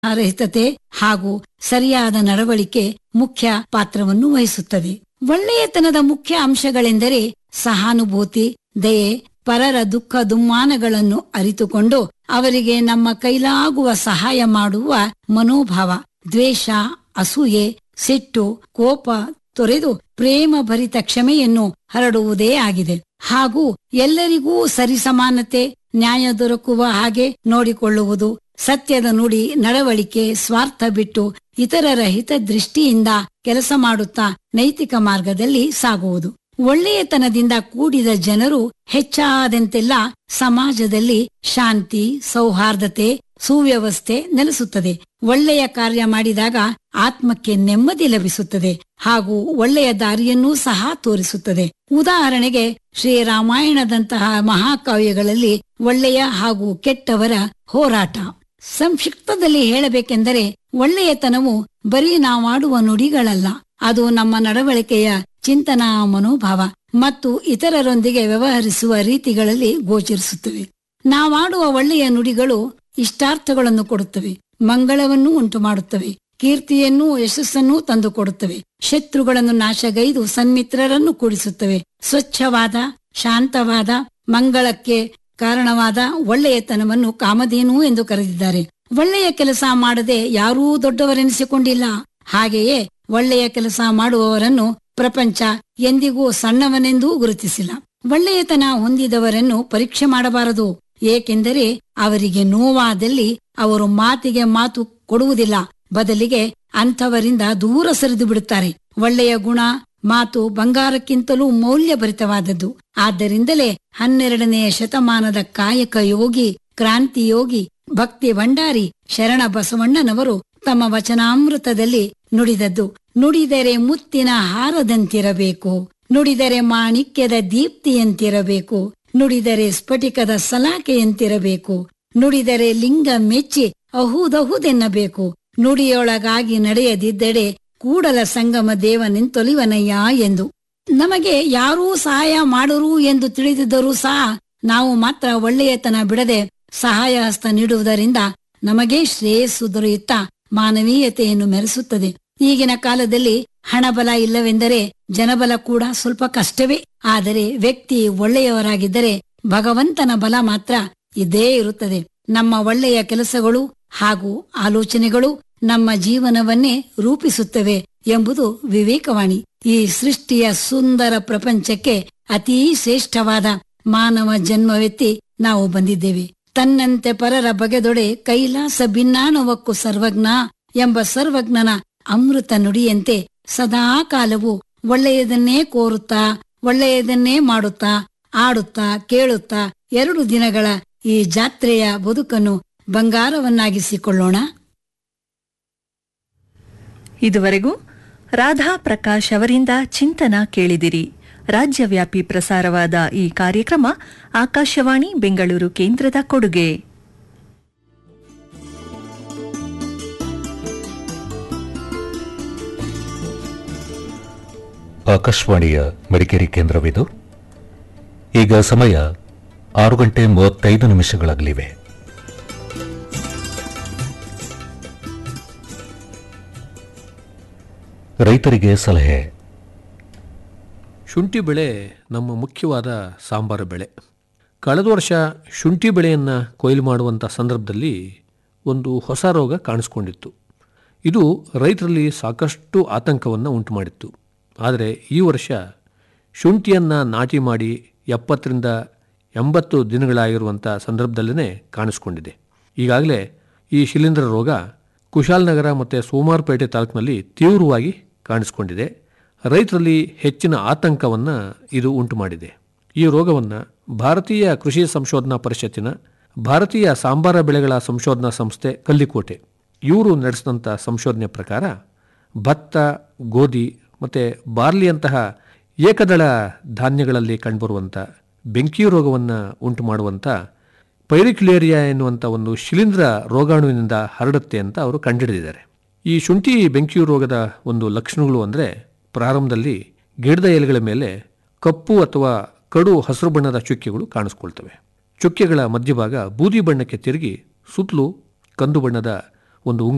ರಹಿತತೆ ಹಾಗೂ ಸರಿಯಾದ ನಡವಳಿಕೆ ಮುಖ್ಯ ಪಾತ್ರವನ್ನು ವಹಿಸುತ್ತದೆ ಒಳ್ಳೆಯತನದ ಮುಖ್ಯ ಅಂಶಗಳೆಂದರೆ ಸಹಾನುಭೂತಿ ದಯೆ ಪರರ ದುಃಖ ದುಮ್ಮಾನಗಳನ್ನು ಅರಿತುಕೊಂಡು ಅವರಿಗೆ ನಮ್ಮ ಕೈಲಾಗುವ ಸಹಾಯ ಮಾಡುವ ಮನೋಭಾವ ದ್ವೇಷ ಅಸೂಯೆ ಸಿಟ್ಟು ಕೋಪ ತೊರೆದು ಪ್ರೇಮ ಭರಿತ ಕ್ಷಮೆಯನ್ನು ಹರಡುವುದೇ ಆಗಿದೆ ಹಾಗೂ ಎಲ್ಲರಿಗೂ ಸರಿಸಮಾನತೆ ನ್ಯಾಯ ದೊರಕುವ ಹಾಗೆ ನೋಡಿಕೊಳ್ಳುವುದು ಸತ್ಯದ ನುಡಿ ನಡವಳಿಕೆ ಸ್ವಾರ್ಥ ಬಿಟ್ಟು ಇತರರ ಹಿತದೃಷ್ಟಿಯಿಂದ ಕೆಲಸ ಮಾಡುತ್ತಾ ನೈತಿಕ ಮಾರ್ಗದಲ್ಲಿ ಸಾಗುವುದು ಒಳ್ಳೆಯತನದಿಂದ ಕೂಡಿದ ಜನರು ಹೆಚ್ಚಾದಂತೆಲ್ಲ ಸಮಾಜದಲ್ಲಿ ಶಾಂತಿ ಸೌಹಾರ್ದತೆ ಸುವ್ಯವಸ್ಥೆ ನೆಲೆಸುತ್ತದೆ ಒಳ್ಳೆಯ ಕಾರ್ಯ ಮಾಡಿದಾಗ ಆತ್ಮಕ್ಕೆ ನೆಮ್ಮದಿ ಲಭಿಸುತ್ತದೆ ಹಾಗೂ ಒಳ್ಳೆಯ ದಾರಿಯನ್ನೂ ಸಹ ತೋರಿಸುತ್ತದೆ ಉದಾಹರಣೆಗೆ ಶ್ರೀರಾಮಾಯಣದಂತಹ ಮಹಾಕಾವ್ಯಗಳಲ್ಲಿ ಒಳ್ಳೆಯ ಹಾಗೂ ಕೆಟ್ಟವರ ಹೋರಾಟ ಸಂಕ್ಷಿಪ್ತದಲ್ಲಿ ಹೇಳಬೇಕೆಂದರೆ ಒಳ್ಳೆಯತನವು ಬರೀ ನಾವಾಡುವ ನುಡಿಗಳಲ್ಲ ಅದು ನಮ್ಮ ನಡವಳಿಕೆಯ ಚಿಂತನಾ ಮನೋಭಾವ ಮತ್ತು ಇತರರೊಂದಿಗೆ ವ್ಯವಹರಿಸುವ ರೀತಿಗಳಲ್ಲಿ ಗೋಚರಿಸುತ್ತವೆ ನಾವಾಡುವ ಒಳ್ಳೆಯ ನುಡಿಗಳು ಇಷ್ಟಾರ್ಥಗಳನ್ನು ಕೊಡುತ್ತವೆ ಮಂಗಳವನ್ನು ಉಂಟು ಮಾಡುತ್ತವೆ ಕೀರ್ತಿಯನ್ನೂ ಯಶಸ್ಸನ್ನೂ ತಂದುಕೊಡುತ್ತವೆ ಶತ್ರುಗಳನ್ನು ನಾಶಗೈದು ಸನ್ಮಿತ್ರರನ್ನು ಕೂಡಿಸುತ್ತವೆ ಸ್ವಚ್ಛವಾದ ಶಾಂತವಾದ ಮಂಗಳಕ್ಕೆ ಕಾರಣವಾದ ಒಳ್ಳೆಯತನವನ್ನು ಕಾಮಧೇನು ಎಂದು ಕರೆದಿದ್ದಾರೆ ಒಳ್ಳೆಯ ಕೆಲಸ ಮಾಡದೆ ಯಾರೂ ದೊಡ್ಡವರೆನಿಸಿಕೊಂಡಿಲ್ಲ ಹಾಗೆಯೇ ಒಳ್ಳೆಯ ಕೆಲಸ ಮಾಡುವವರನ್ನು ಪ್ರಪಂಚ ಎಂದಿಗೂ ಸಣ್ಣವನೆಂದೂ ಗುರುತಿಸಿಲ್ಲ ಒಳ್ಳೆಯತನ ಹೊಂದಿದವರನ್ನು ಪರೀಕ್ಷೆ ಮಾಡಬಾರದು ಏಕೆಂದರೆ ಅವರಿಗೆ ನೋವಾದಲ್ಲಿ ಅವರು ಮಾತಿಗೆ ಮಾತು ಕೊಡುವುದಿಲ್ಲ ಬದಲಿಗೆ ಅಂಥವರಿಂದ ದೂರ ಸರಿದು ಬಿಡುತ್ತಾರೆ ಒಳ್ಳೆಯ ಗುಣ ಮಾತು ಬಂಗಾರಕ್ಕಿಂತಲೂ ಮೌಲ್ಯಭರಿತವಾದದ್ದು ಆದ್ದರಿಂದಲೇ ಹನ್ನೆರಡನೆಯ ಶತಮಾನದ ಕಾಯಕ ಯೋಗಿ ಕ್ರಾಂತಿ ಯೋಗಿ ಭಕ್ತಿ ಭಂಡಾರಿ ಶರಣ ಬಸವಣ್ಣನವರು ತಮ್ಮ ವಚನಾಮೃತದಲ್ಲಿ ನುಡಿದದ್ದು ನುಡಿದರೆ ಮುತ್ತಿನ ಹಾರದಂತಿರಬೇಕು ನುಡಿದರೆ ಮಾಣಿಕ್ಯದ ದೀಪ್ತಿಯಂತಿರಬೇಕು ನುಡಿದರೆ ಸ್ಫಟಿಕದ ಸಲಾಕೆಯಂತಿರಬೇಕು ನುಡಿದರೆ ಲಿಂಗ ಮೆಚ್ಚಿ ಅಹುದಹುದೆನ್ನಬೇಕು ನುಡಿಯೊಳಗಾಗಿ ನಡೆಯದಿದ್ದೆಡೆ ಕೂಡಲ ಸಂಗಮ ದೇವ ನಿಂತೊಲಿವನಯ್ಯ ಎಂದು ನಮಗೆ ಯಾರೂ ಸಹಾಯ ಮಾಡರು ಎಂದು ತಿಳಿದಿದ್ದರೂ ಸಹ ನಾವು ಮಾತ್ರ ಒಳ್ಳೆಯತನ ಬಿಡದೆ ಸಹಾಯ ಹಸ್ತ ನೀಡುವುದರಿಂದ ನಮಗೆ ಶ್ರೇಯಸ್ಸು ದೊರೆಯುತ್ತಾ ಮಾನವೀಯತೆಯನ್ನು ಮೆರೆಸುತ್ತದೆ ಈಗಿನ ಕಾಲದಲ್ಲಿ ಹಣಬಲ ಇಲ್ಲವೆಂದರೆ ಜನಬಲ ಕೂಡ ಸ್ವಲ್ಪ ಕಷ್ಟವೇ ಆದರೆ ವ್ಯಕ್ತಿ ಒಳ್ಳೆಯವರಾಗಿದ್ದರೆ ಭಗವಂತನ ಬಲ ಮಾತ್ರ ಇದ್ದೇ ಇರುತ್ತದೆ ನಮ್ಮ ಒಳ್ಳೆಯ ಕೆಲಸಗಳು ಹಾಗೂ ಆಲೋಚನೆಗಳು ನಮ್ಮ ಜೀವನವನ್ನೇ ರೂಪಿಸುತ್ತವೆ ಎಂಬುದು ವಿವೇಕವಾಣಿ ಈ ಸೃಷ್ಟಿಯ ಸುಂದರ ಪ್ರಪಂಚಕ್ಕೆ ಅತೀ ಶ್ರೇಷ್ಠವಾದ ಮಾನವ ಜನ್ಮವೆತ್ತಿ ನಾವು ಬಂದಿದ್ದೇವೆ ತನ್ನಂತೆ ಪರರ ಬಗೆದೊಡೆ ಕೈಲಾಸ ಭಿನ್ನಾನವಕ್ಕೂ ಸರ್ವಜ್ಞ ಎಂಬ ಸರ್ವಜ್ಞನ ಅಮೃತ ನುಡಿಯಂತೆ ಸದಾ ಕಾಲವು ಒಳ್ಳೆಯದನ್ನೇ ಕೋರುತ್ತಾ ಒಳ್ಳೆಯದನ್ನೇ ಮಾಡುತ್ತಾ ಆಡುತ್ತಾ ಕೇಳುತ್ತಾ ಎರಡು ದಿನಗಳ ಈ ಜಾತ್ರೆಯ ಬದುಕನ್ನು ಬಂಗಾರವನ್ನಾಗಿಸಿಕೊಳ್ಳೋಣ ಇದುವರೆಗೂ ರಾಧಾ ಪ್ರಕಾಶ್ ಅವರಿಂದ ಚಿಂತನ ಕೇಳಿದಿರಿ ರಾಜ್ಯವ್ಯಾಪಿ ಪ್ರಸಾರವಾದ ಈ ಕಾರ್ಯಕ್ರಮ ಆಕಾಶವಾಣಿ ಬೆಂಗಳೂರು ಕೇಂದ್ರದ ಕೊಡುಗೆ ಆಕಾಶವಾಣಿಯ ಮಡಿಕೇರಿ ಕೇಂದ್ರವಿದು ಈಗ ಸಮಯ ಆರು ಗಂಟೆ ಮೂವತ್ತೈದು ನಿಮಿಷಗಳಾಗಲಿವೆ ರೈತರಿಗೆ ಸಲಹೆ ಶುಂಠಿ ಬೆಳೆ ನಮ್ಮ ಮುಖ್ಯವಾದ ಸಾಂಬಾರು ಬೆಳೆ ಕಳೆದ ವರ್ಷ ಶುಂಠಿ ಬೆಳೆಯನ್ನು ಕೊಯ್ಲು ಮಾಡುವಂಥ ಸಂದರ್ಭದಲ್ಲಿ ಒಂದು ಹೊಸ ರೋಗ ಕಾಣಿಸ್ಕೊಂಡಿತ್ತು ಇದು ರೈತರಲ್ಲಿ ಸಾಕಷ್ಟು ಆತಂಕವನ್ನು ಉಂಟು ಮಾಡಿತ್ತು ಆದರೆ ಈ ವರ್ಷ ಶುಂಠಿಯನ್ನು ನಾಟಿ ಮಾಡಿ ಎಪ್ಪತ್ತರಿಂದ ಎಂಬತ್ತು ದಿನಗಳಾಗಿರುವಂಥ ಸಂದರ್ಭದಲ್ಲೇ ಕಾಣಿಸ್ಕೊಂಡಿದೆ ಈಗಾಗಲೇ ಈ ಶಿಲೀಂಧ್ರ ರೋಗ ಕುಶಾಲನಗರ ಮತ್ತು ಸೋಮಾರಪೇಟೆ ತಾಲೂಕಿನಲ್ಲಿ ತೀವ್ರವಾಗಿ ಕಾಣಿಸ್ಕೊಂಡಿದೆ ರೈತರಲ್ಲಿ ಹೆಚ್ಚಿನ ಆತಂಕವನ್ನು ಇದು ಉಂಟು ಮಾಡಿದೆ ಈ ರೋಗವನ್ನು ಭಾರತೀಯ ಕೃಷಿ ಸಂಶೋಧನಾ ಪರಿಷತ್ತಿನ ಭಾರತೀಯ ಸಾಂಬಾರ ಬೆಳೆಗಳ ಸಂಶೋಧನಾ ಸಂಸ್ಥೆ ಕಲ್ಲಿಕೋಟೆ ಇವರು ನಡೆಸಿದಂಥ ಸಂಶೋಧನೆ ಪ್ರಕಾರ ಭತ್ತ ಗೋಧಿ ಮತ್ತು ಬಾರ್ಲಿಯಂತಹ ಏಕದಳ ಧಾನ್ಯಗಳಲ್ಲಿ ಕಂಡುಬರುವಂಥ ಬೆಂಕಿ ರೋಗವನ್ನು ಉಂಟು ಮಾಡುವಂಥ ಪೈರಿಕ್ಯುಲೇರಿಯಾ ಎನ್ನುವಂಥ ಒಂದು ಶಿಲೀಂಧ್ರ ರೋಗಾಣುವಿನಿಂದ ಹರಡುತ್ತೆ ಅಂತ ಅವರು ಕಂಡುಹಿಡಿದಿದ್ದಾರೆ ಈ ಶುಂಠಿ ಬೆಂಕಿ ರೋಗದ ಒಂದು ಲಕ್ಷಣಗಳು ಅಂದರೆ ಪ್ರಾರಂಭದಲ್ಲಿ ಗಿಡದ ಎಲೆಗಳ ಮೇಲೆ ಕಪ್ಪು ಅಥವಾ ಕಡು ಹಸಿರು ಬಣ್ಣದ ಚುಕ್ಕೆಗಳು ಕಾಣಿಸ್ಕೊಳ್ತವೆ ಚುಕ್ಕೆಗಳ ಮಧ್ಯಭಾಗ ಬೂದಿ ಬಣ್ಣಕ್ಕೆ ತಿರುಗಿ ಸುತ್ತಲೂ ಕಂದು ಬಣ್ಣದ ಒಂದು